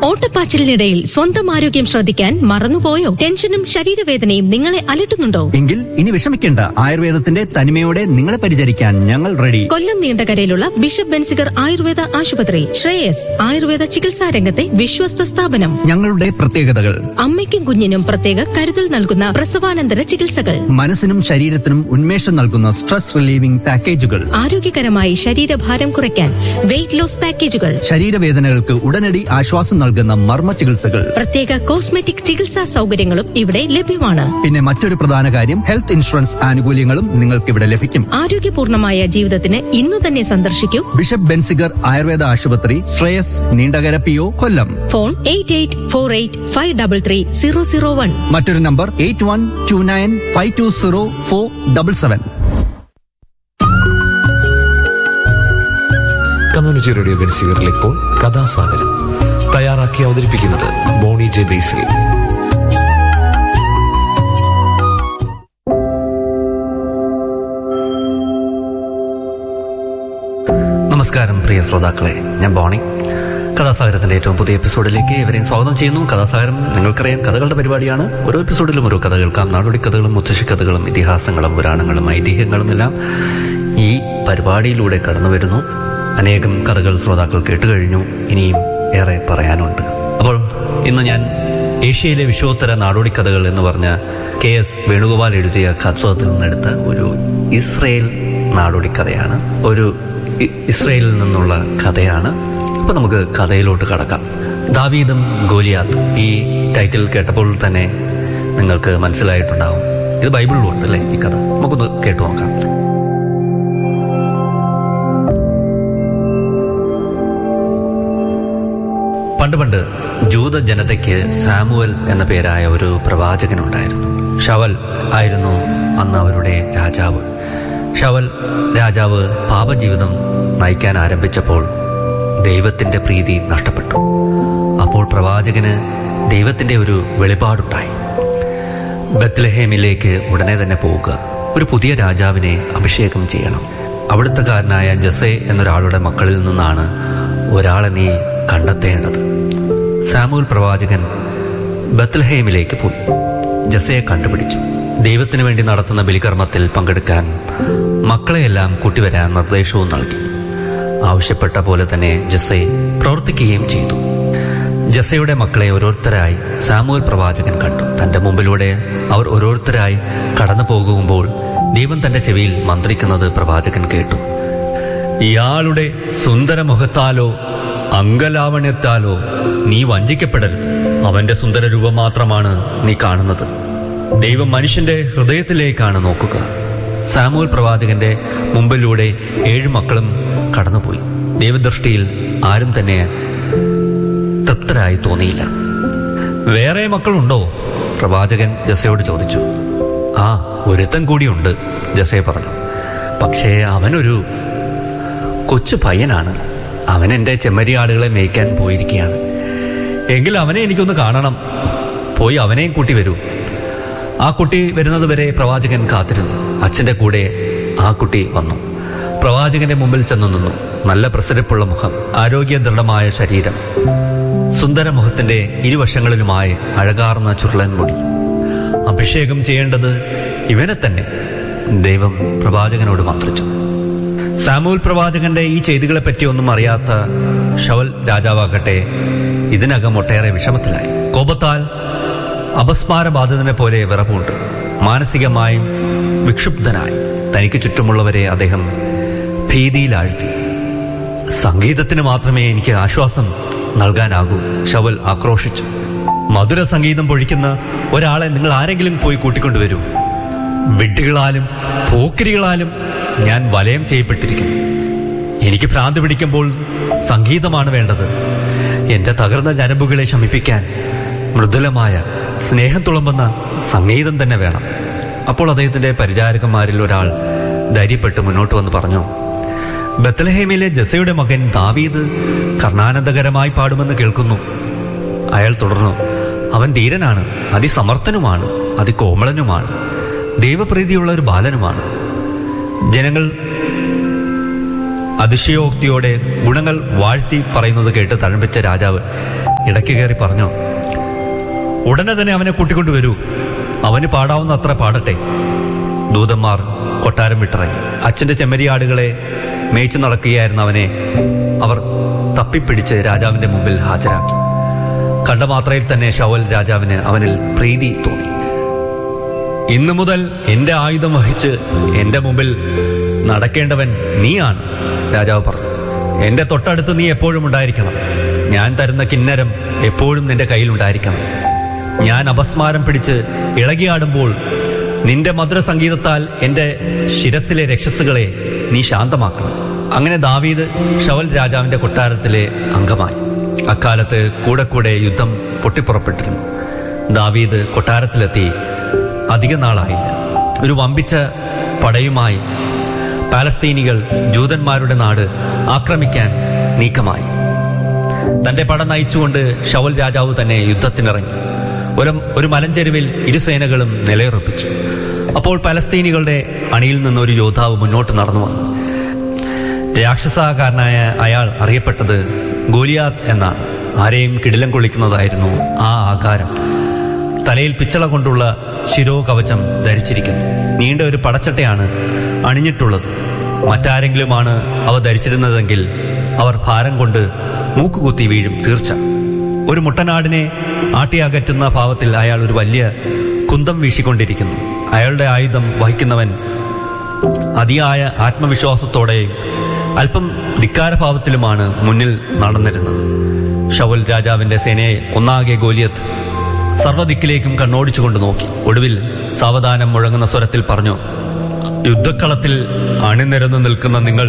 ഓട്ടപ്പാച്ചിലിനിടയിൽ സ്വന്തം ആരോഗ്യം ശ്രദ്ധിക്കാൻ മറന്നുപോയോ ടെൻഷനും ശരീരവേദനയും നിങ്ങളെ അലട്ടുന്നുണ്ടോ എങ്കിൽ ഇനി വിഷമിക്കേണ്ട ആയുർവേദത്തിന്റെ തനിമയോടെ നിങ്ങളെ പരിചരിക്കാൻ ഞങ്ങൾ റെഡി കൊല്ലം നീണ്ടകരയിലുള്ള ബിഷപ്പ് ബെൻസിഗർ ആയുർവേദ ആശുപത്രി ശ്രേയസ് ആയുർവേദ ചികിത്സാ രംഗത്തെ വിശ്വസ്ത സ്ഥാപനം ഞങ്ങളുടെ പ്രത്യേകതകൾ അമ്മയ്ക്കും കുഞ്ഞിനും പ്രത്യേക കരുതൽ നൽകുന്ന പ്രസവാനന്തര ചികിത്സകൾ മനസ്സിനും ശരീരത്തിനും ഉന്മേഷം നൽകുന്ന സ്ട്രെസ് റിലീവിംഗ് പാക്കേജുകൾ ആരോഗ്യകരമായി ശരീരഭാരം കുറയ്ക്കാൻ വെയിറ്റ് ലോസ് പാക്കേജുകൾ ശരീരവേദനകൾക്ക് ഉടനടി ആശ്വാസം നൽകുന്ന മർമ്മ ചികിത്സകൾ പ്രത്യേക കോസ്മെറ്റിക് ചികിത്സാ സൗകര്യങ്ങളും ഇവിടെ ലഭ്യമാണ് പിന്നെ മറ്റൊരു പ്രധാന കാര്യം ഹെൽത്ത് ഇൻഷുറൻസ് ആനുകൂല്യങ്ങളും നിങ്ങൾക്ക് ഇവിടെ ലഭിക്കും ആരോഗ്യപൂർണമായ ജീവിതത്തിന് ഇന്നു തന്നെ സന്ദർശിക്കൂ ബിഷപ്പ് ബെൻസിഗർ ആയുർവേദ ആശുപത്രി Shreyas Neendakara P O Kollam phone eight eight four eight five double three zero zero one മറ്റൊരു number eight one two nine five two zero four double seven community radio ബെൻസിഗറിൽ ഇപ്പോൾ കഥാസാഗരം തയ്യാറാക്കി അവതരിപ്പിക്കുന്നത് ബോണി ജെ ബേസിൽ നമസ്കാരം പ്രിയ ശ്രോതാക്കളെ ഞാൻ ബോണി കഥാസാഗരത്തിന്റെ ഏറ്റവും പുതിയ എപ്പിസോഡിലേക്ക് ഇവരെയും സ്വാഗതം ചെയ്യുന്നു കഥാസാഗരം നിങ്ങൾക്കറിയാം കഥകളുടെ പരിപാടിയാണ് ഓരോ എപ്പിസോഡിലും ഓരോ കഥ കേൾക്കാം നാടോടി കഥകളും മുത്തശ്ശി കഥകളും ഇതിഹാസങ്ങളും പുരാണങ്ങളും ഐതിഹ്യങ്ങളും എല്ലാം ഈ പരിപാടിയിലൂടെ കടന്നു വരുന്നു അനേകം കഥകൾ ശ്രോതാക്കൾ കേട്ടുകഴിഞ്ഞു ഇനിയും ഏറെ പറയാനുണ്ട് അപ്പോൾ ഇന്ന് ഞാൻ ഏഷ്യയിലെ വിശ്വോത്തര നാടോടി കഥകൾ എന്ന് പറഞ്ഞ കെ എസ് വേണുഗോപാൽ എഴുതിയ കഥത്തിൽ നിന്നെടുത്ത ഒരു ഇസ്രയേൽ നാടോടി കഥയാണ് ഒരു ഇ- ഇസ്രയേലിൽ നിന്നുള്ള കഥയാണ് അപ്പൊ നമുക്ക് കഥയിലോട്ട് കടക്കാം ദാവീദും ഗോലിയാത്തും ഈ ടൈറ്റിൽ കേട്ടപ്പോൾ തന്നെ നിങ്ങൾക്ക് മനസ്സിലായിട്ടുണ്ടാവും ഇത് ബൈബിളിലും ഉണ്ട് അല്ലേ ഈ കഥ നമുക്കൊന്ന് കേട്ടു നോക്കാം പണ്ട് പണ്ട് ജൂത ജനതയ്ക്ക് സാമുവൽ എന്ന പേരായ ഒരു പ്രവാചകനുണ്ടായിരുന്നു ഷവൽ ആയിരുന്നു അന്ന് അവരുടെ രാജാവ് ഷവൽ രാജാവ് പാപജീവിതം നയിക്കാൻ ആരംഭിച്ചപ്പോൾ ദൈവത്തിന്റെ പ്രീതി നഷ്ടപ്പെട്ടു അപ്പോൾ പ്രവാചകന് ദൈവത്തിന്റെ ഒരു വെളിപാടുണ്ടായി ബത്ലഹേമിലേക്ക് ഉടനെ തന്നെ പോവുക ഒരു പുതിയ രാജാവിനെ അഭിഷേകം ചെയ്യണം അവിടുത്തെക്കാരനായ ജസെ എന്നൊരാളുടെ മക്കളിൽ നിന്നാണ് ഒരാളെ നീ കണ്ടെത്തേണ്ടത് സാമൂൽ പ്രവാചകൻ ബത്ലഹേമിലേക്ക് പോയി ജസയെ കണ്ടുപിടിച്ചു ദൈവത്തിനു വേണ്ടി നടത്തുന്ന ബലികർമ്മത്തിൽ പങ്കെടുക്കാൻ മക്കളെയെല്ലാം കൂട്ടിവരാൻ നിർദ്ദേശവും നൽകി ആവശ്യപ്പെട്ട പോലെ തന്നെ ജസെ പ്രവർത്തിക്കുകയും ചെയ്തു ജസയുടെ മക്കളെ ഓരോരുത്തരായി സാമുവൽ പ്രവാചകൻ കണ്ടു തന്റെ മുമ്പിലൂടെ അവർ ഓരോരുത്തരായി കടന്നു പോകുമ്പോൾ ദൈവം തന്റെ ചെവിയിൽ മന്ത്രിക്കുന്നത് പ്രവാചകൻ കേട്ടു ഇയാളുടെ സുന്ദരമുഖത്താലോ അംഗലാവണ്യത്താലോ നീ വഞ്ചിക്കപ്പെടരുത് അവന്റെ സുന്ദര രൂപം മാത്രമാണ് നീ കാണുന്നത് ദൈവം മനുഷ്യന്റെ ഹൃദയത്തിലേക്കാണ് നോക്കുക സാമുവൽ പ്രവാചകന്റെ മുമ്പിലൂടെ ഏഴ് മക്കളും കടന്നുപോയി ദൈവദൃഷ്ടിയിൽ ആരും തന്നെ തൃപ്തരായി തോന്നിയില്ല വേറെ മക്കളുണ്ടോ പ്രവാചകൻ ജസയോട് ചോദിച്ചു ആ ഒരുത്തൻ കൂടിയുണ്ട് ജസയെ പറഞ്ഞു പക്ഷേ അവനൊരു കൊച്ചു പയ്യനാണ് അവൻ എൻ്റെ ചെമ്മരിയാടുകളെ മേയ്ക്കാൻ പോയിരിക്കുകയാണ് എങ്കിൽ അവനെ എനിക്കൊന്ന് കാണണം പോയി അവനെയും കൂട്ടി വരൂ ആ കുട്ടി വരുന്നത് വരെ പ്രവാചകൻ കാത്തിരുന്നു അച്ഛൻ്റെ കൂടെ ആ കുട്ടി വന്നു പ്രവാചകന്റെ മുമ്പിൽ ചെന്നു നിന്നു നല്ല പ്രസരിപ്പുള്ള മുഖം ആരോഗ്യ ദൃഢമായ ശരീരം സുന്ദര മുഖത്തിന്റെ ഇരുവശങ്ങളിലുമായി അഴകാർന്ന ചുരുളൻ മുടി അഭിഷേകം ചെയ്യേണ്ടത് ഇവനെ തന്നെ ദൈവം പ്രവാചകനോട് മന്ത്രിച്ചു സാമൂൽ പ്രവാചകന്റെ ഈ ചെയ്തികളെ പറ്റി ഒന്നും അറിയാത്ത ഷവൽ രാജാവാകട്ടെ ഇതിനകം ഒട്ടേറെ വിഷമത്തിലായി കോപത്താൽ അപസ്മാരബാധിതനെ പോലെ വിറപ്പുണ്ട് മാനസികമായും വിക്ഷുബ്ധനായി തനിക്ക് ചുറ്റുമുള്ളവരെ അദ്ദേഹം ഭീതിയിലാഴ്ത്തി സംഗീതത്തിന് മാത്രമേ എനിക്ക് ആശ്വാസം നൽകാനാകൂ ഷവൽ ആക്രോശിച്ചു മധുര സംഗീതം പൊഴിക്കുന്ന ഒരാളെ നിങ്ങൾ ആരെങ്കിലും പോയി കൂട്ടിക്കൊണ്ടുവരൂ വിഡ്ഢികളാലും പോക്കിരികളാലും ഞാൻ വലയം ചെയ്യപ്പെട്ടിരിക്കുന്നു എനിക്ക് ഭ്രാന്ത് പിടിക്കുമ്പോൾ സംഗീതമാണ് വേണ്ടത് എന്റെ തകർന്ന ഞരമ്പുകളെ ശമിപ്പിക്കാൻ മൃദുലമായ സ്നേഹം തുളുമ്പുന്ന സംഗീതം തന്നെ വേണം അപ്പോൾ അദ്ദേഹത്തിന്റെ പരിചാരകന്മാരിൽ ഒരാൾ ധൈര്യപ്പെട്ട് മുന്നോട്ട് വന്ന് പറഞ്ഞു ബത്തലഹേമിലെ ജസയുടെ മകൻ ദാവീദ് കർണാനന്ദകരമായി പാടുമെന്ന് കേൾക്കുന്നു അയാൾ തുടർന്നു അവൻ ധീരനാണ് അതിസമർത്ഥനുമാണ് അതികോമളനുമാണ് ദൈവപ്രീതിയുള്ള ഒരു ബാലനുമാണ് ജനങ്ങൾ അതിശയോക്തിയോടെ ഗുണങ്ങൾ വാഴ്ത്തി പറയുന്നത് കേട്ട് തഴമ്പിച്ച രാജാവ് ഇടയ്ക്ക് കയറി പറഞ്ഞു ഉടനെ തന്നെ അവനെ കൂട്ടിക്കൊണ്ടുവരൂ അവന് പാടാവുന്ന അത്ര പാടട്ടെ ദൂതന്മാർ കൊട്ടാരം വിട്ടിറങ്ങി അച്ഛന്റെ ചെമ്മരിയാടുകളെ മേയിച്ചു നടക്കുകയായിരുന്ന അവനെ അവർ തപ്പിപ്പിടിച്ച് രാജാവിന്റെ മുമ്പിൽ ഹാജരാക്കി കണ്ട മാത്രയിൽ തന്നെ ഷവൽ രാജാവിന് അവനിൽ പ്രീതി തോന്നി ഇന്നു മുതൽ എന്റെ ആയുധം വഹിച്ച് എന്റെ മുമ്പിൽ നടക്കേണ്ടവൻ നീയാണ് രാജാവ് പറഞ്ഞു എന്റെ തൊട്ടടുത്ത് നീ എപ്പോഴും ഉണ്ടായിരിക്കണം ഞാൻ തരുന്ന കിന്നരം എപ്പോഴും നിന്റെ കയ്യിൽ ഉണ്ടായിരിക്കണം ഞാൻ അപസ്മാരം പിടിച്ച് ഇളകിയാടുമ്പോൾ നിന്റെ മധുര സംഗീതത്താൽ എന്റെ ശിരസിലെ രക്ഷസുകളെ നീ ശാന്തമാക്കണം അങ്ങനെ ദാവീദ് ഷവൽ രാജാവിന്റെ കൊട്ടാരത്തിലെ അംഗമായി അക്കാലത്ത് കൂടെ കൂടെ യുദ്ധം പൊട്ടിപ്പുറപ്പെട്ടിരുന്നു ദാവീദ് കൊട്ടാരത്തിലെത്തി അധിക നാളായില്ല ഒരു വമ്പിച്ച പടയുമായി പാലസ്തീനികൾ ജൂതന്മാരുടെ നാട് ആക്രമിക്കാൻ നീക്കമായി തന്റെ പട നയിച്ചുകൊണ്ട് ഷവൽ രാജാവ് തന്നെ യുദ്ധത്തിനിറങ്ങി ഒരു ഒരു മലഞ്ചെരുവിൽ ഇരുസേനകളും നിലയുറപ്പിച്ചു അപ്പോൾ പലസ്തീനികളുടെ അണിയിൽ നിന്ന് ഒരു യോദ്ധാവ് മുന്നോട്ട് നടന്നു വന്നു രാക്ഷസാകാരനായ അയാൾ അറിയപ്പെട്ടത് ഗോലിയാത്ത് എന്നാണ് ആരെയും കിടിലം കൊള്ളിക്കുന്നതായിരുന്നു ആ ആകാരം തലയിൽ പിച്ചള കൊണ്ടുള്ള ശിരോകവചം ധരിച്ചിരിക്കുന്നു നീണ്ട ഒരു പടച്ചട്ടയാണ് അണിഞ്ഞിട്ടുള്ളത് മറ്റാരെങ്കിലുമാണ് അവ ധരിച്ചിരുന്നതെങ്കിൽ അവർ ഭാരം കൊണ്ട് മൂക്കുകുത്തി വീഴും തീർച്ച ഒരു മുട്ടനാടിനെ ആട്ടിയകറ്റുന്ന ഭാവത്തിൽ അയാൾ ഒരു വലിയ കുന്തം വീശിക്കൊണ്ടിരിക്കുന്നു അയാളുടെ ആയുധം വഹിക്കുന്നവൻ അതിയായ ആത്മവിശ്വാസത്തോടെയും അല്പം ധിക്കാരഭാവത്തിലുമാണ് മുന്നിൽ നടന്നിരുന്നത് ഷവൽ രാജാവിന്റെ സേനയെ ഒന്നാകെ ഗോലിയത്ത് സർവ്വദിക്കിലേക്കും കണ്ണോടിച്ചുകൊണ്ട് നോക്കി ഒടുവിൽ സാവധാനം മുഴങ്ങുന്ന സ്വരത്തിൽ പറഞ്ഞു യുദ്ധക്കളത്തിൽ അണിനിരന്നു നിൽക്കുന്ന നിങ്ങൾ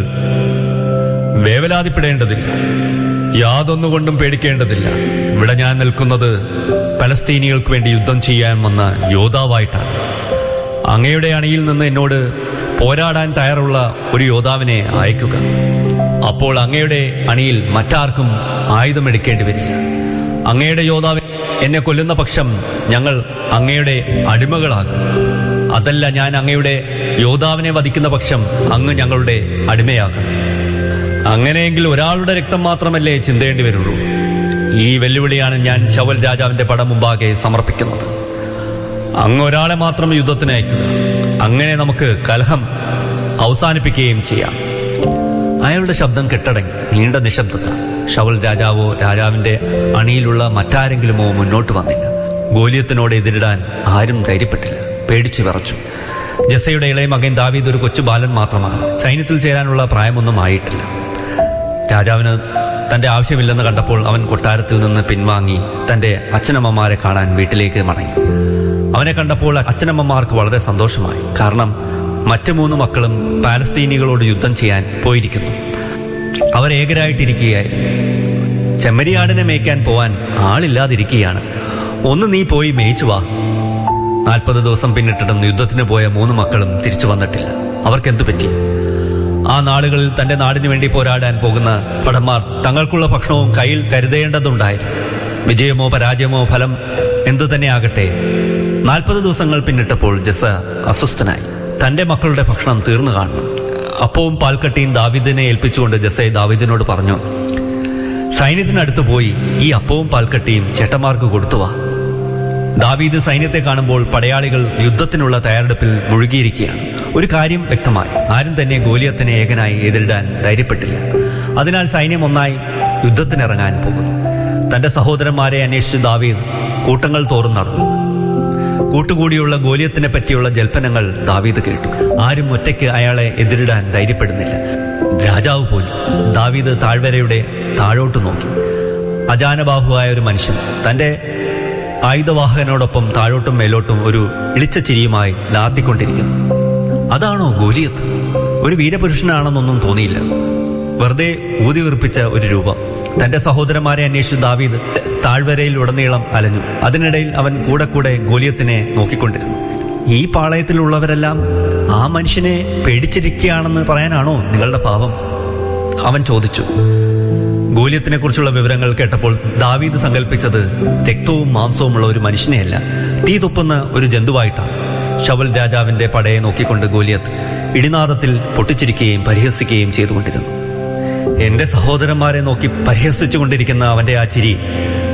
വേവലാതിപ്പെടേണ്ടതില്ല യാതൊന്നുകൊണ്ടും പേടിക്കേണ്ടതില്ല ഇവിടെ ഞാൻ നിൽക്കുന്നത് പലസ്തീനികൾക്ക് വേണ്ടി യുദ്ധം ചെയ്യാൻ വന്ന യോദ്ധാവായിട്ടാണ് അങ്ങയുടെ അണിയിൽ നിന്ന് എന്നോട് പോരാടാൻ തയ്യാറുള്ള ഒരു യോദ്ധാവിനെ അയക്കുക അപ്പോൾ അങ്ങയുടെ അണിയിൽ മറ്റാർക്കും ആയുധമെടുക്കേണ്ടി വരില്ല അങ്ങയുടെ യോദ്ധാവ് എന്നെ കൊല്ലുന്ന പക്ഷം ഞങ്ങൾ അങ്ങയുടെ അടിമകളാകും അതല്ല ഞാൻ അങ്ങയുടെ യോദ്ധാവിനെ വധിക്കുന്ന പക്ഷം അങ്ങ് ഞങ്ങളുടെ അടിമയാക്കണം അങ്ങനെയെങ്കിൽ ഒരാളുടെ രക്തം മാത്രമല്ലേ ചിന്തേണ്ടി വരുള്ളൂ ഈ വെല്ലുവിളിയാണ് ഞാൻ ശവൽ രാജാവിന്റെ പടം മുമ്പാകെ സമർപ്പിക്കുന്നത് അങ്ങ് ഒരാളെ മാത്രം യുദ്ധത്തിന് അയക്കുക അങ്ങനെ നമുക്ക് കലഹം അവസാനിപ്പിക്കുകയും ചെയ്യാം അയാളുടെ ശബ്ദം കെട്ടടങ്ങി നീണ്ട നിശബ്ദത ഷവൽ രാജാവോ രാജാവിന്റെ അണിയിലുള്ള മറ്റാരെങ്കിലുമോ മുന്നോട്ട് വന്നില്ല ഗോലിയത്തിനോട് എതിരിടാൻ ആരും ധൈര്യപ്പെട്ടില്ല പേടിച്ചു വിറച്ചു ജസയുടെ ഇളയ മകൻ ദാവീദ് ഒരു കൊച്ചു ബാലൻ മാത്രമാണ് സൈന്യത്തിൽ ചേരാനുള്ള പ്രായമൊന്നും ആയിട്ടില്ല രാജാവിന് തന്റെ ആവശ്യമില്ലെന്ന് കണ്ടപ്പോൾ അവൻ കൊട്ടാരത്തിൽ നിന്ന് പിൻവാങ്ങി തന്റെ അച്ഛനമ്മമാരെ കാണാൻ വീട്ടിലേക്ക് മടങ്ങി അവനെ കണ്ടപ്പോൾ അച്ഛനമ്മമാർക്ക് വളരെ സന്തോഷമായി കാരണം മറ്റു മൂന്ന് മക്കളും പാലസ്തീനികളോട് യുദ്ധം ചെയ്യാൻ പോയിരിക്കുന്നു അവർ ഏകരായിട്ടിരിക്കുകയായിരുന്നു ചെമ്മരിയാടിനെ മേയ്ക്കാൻ പോവാൻ ആളില്ലാതിരിക്കുകയാണ് ഒന്ന് നീ പോയി മേയിച്ചു വാ നാൽപ്പത് ദിവസം പിന്നിട്ടിട്ടും യുദ്ധത്തിന് പോയ മൂന്ന് മക്കളും തിരിച്ചു വന്നിട്ടില്ല അവർക്കെന്തു പറ്റി ആ നാളുകളിൽ തന്റെ നാടിനു വേണ്ടി പോരാടാൻ പോകുന്ന ഭടന്മാർ തങ്ങൾക്കുള്ള ഭക്ഷണവും കയ്യിൽ കരുതേണ്ടതുണ്ടായിരുന്നു വിജയമോ പരാജയമോ ഫലം എന്തു തന്നെയാകട്ടെ നാൽപ്പത് ദിവസങ്ങൾ പിന്നിട്ടപ്പോൾ ജസ അസ്വസ്ഥനായി തന്റെ മക്കളുടെ ഭക്ഷണം തീർന്നു കാണണം അപ്പവും പാൽക്കട്ടിയും ദാവിദിനെ ഏൽപ്പിച്ചുകൊണ്ട് ജസെ ദാവിദിനോട് പറഞ്ഞു സൈന്യത്തിനടുത്ത് പോയി ഈ അപ്പവും പാൽക്കട്ടിയും ചേട്ടന്മാർക്ക് കൊടുത്തുവാ ദാവീദ് സൈന്യത്തെ കാണുമ്പോൾ പടയാളികൾ യുദ്ധത്തിനുള്ള തയ്യാറെടുപ്പിൽ മുഴുകിയിരിക്കുകയാണ് ഒരു കാര്യം വ്യക്തമായി ആരും തന്നെ ഗോലിയത്തിനെ ഏകനായി എതിരിടാൻ ധൈര്യപ്പെട്ടില്ല അതിനാൽ സൈന്യം ഒന്നായി യുദ്ധത്തിനിറങ്ങാൻ പോകുന്നു തന്റെ സഹോദരന്മാരെ അന്വേഷിച്ച് ദാവീദ് കൂട്ടങ്ങൾ തോറും നടന്നു കൂട്ടുകൂടിയുള്ള ഗോലിയത്തിനെ പറ്റിയുള്ള ജൽപ്പനങ്ങൾ ദാവീദ് കേട്ടു ആരും ഒറ്റയ്ക്ക് അയാളെ എതിരിടാൻ ധൈര്യപ്പെടുന്നില്ല രാജാവ് പോലും ദാവീദ് താഴ്വരയുടെ താഴോട്ട് നോക്കി അജാനബാഹുവായ ഒരു മനുഷ്യൻ തന്റെ ആയുധവാഹകനോടൊപ്പം താഴോട്ടും മേലോട്ടും ഒരു ഇളിച്ച ചിരിയുമായി ലാത്തിക്കൊണ്ടിരിക്കുന്നു അതാണോ ഗോലിയത്ത് ഒരു വീരപുരുഷനാണെന്നൊന്നും തോന്നിയില്ല വെറുതെ ഊതി വീർപ്പിച്ച ഒരു രൂപം തന്റെ സഹോദരന്മാരെ അന്വേഷിച്ച് ദാവീദ് താഴ്വരയിൽ ഉടനീളം അലഞ്ഞു അതിനിടയിൽ അവൻ കൂടെ കൂടെ ഗോലിയത്തിനെ നോക്കിക്കൊണ്ടിരുന്നു ഈ പാളയത്തിലുള്ളവരെല്ലാം ആ മനുഷ്യനെ പേടിച്ചിരിക്കുകയാണെന്ന് പറയാനാണോ നിങ്ങളുടെ പാപം അവൻ ചോദിച്ചു ഗോലിയത്തിനെ കുറിച്ചുള്ള വിവരങ്ങൾ കേട്ടപ്പോൾ ദാവീദ് സങ്കല്പിച്ചത് രക്തവും മാംസവുമുള്ള ഒരു മനുഷ്യനെയല്ല തീ തുപ്പുന്ന ഒരു ജന്തുവായിട്ടാണ് ഷവൽ രാജാവിന്റെ പടയെ നോക്കിക്കൊണ്ട് ഗോലിയത്ത് ഇടിനാദത്തിൽ പൊട്ടിച്ചിരിക്കുകയും പരിഹസിക്കുകയും ചെയ്തുകൊണ്ടിരുന്നു എന്റെ സഹോദരന്മാരെ നോക്കി പരിഹസിച്ചുകൊണ്ടിരിക്കുന്ന അവന്റെ ആ ചിരി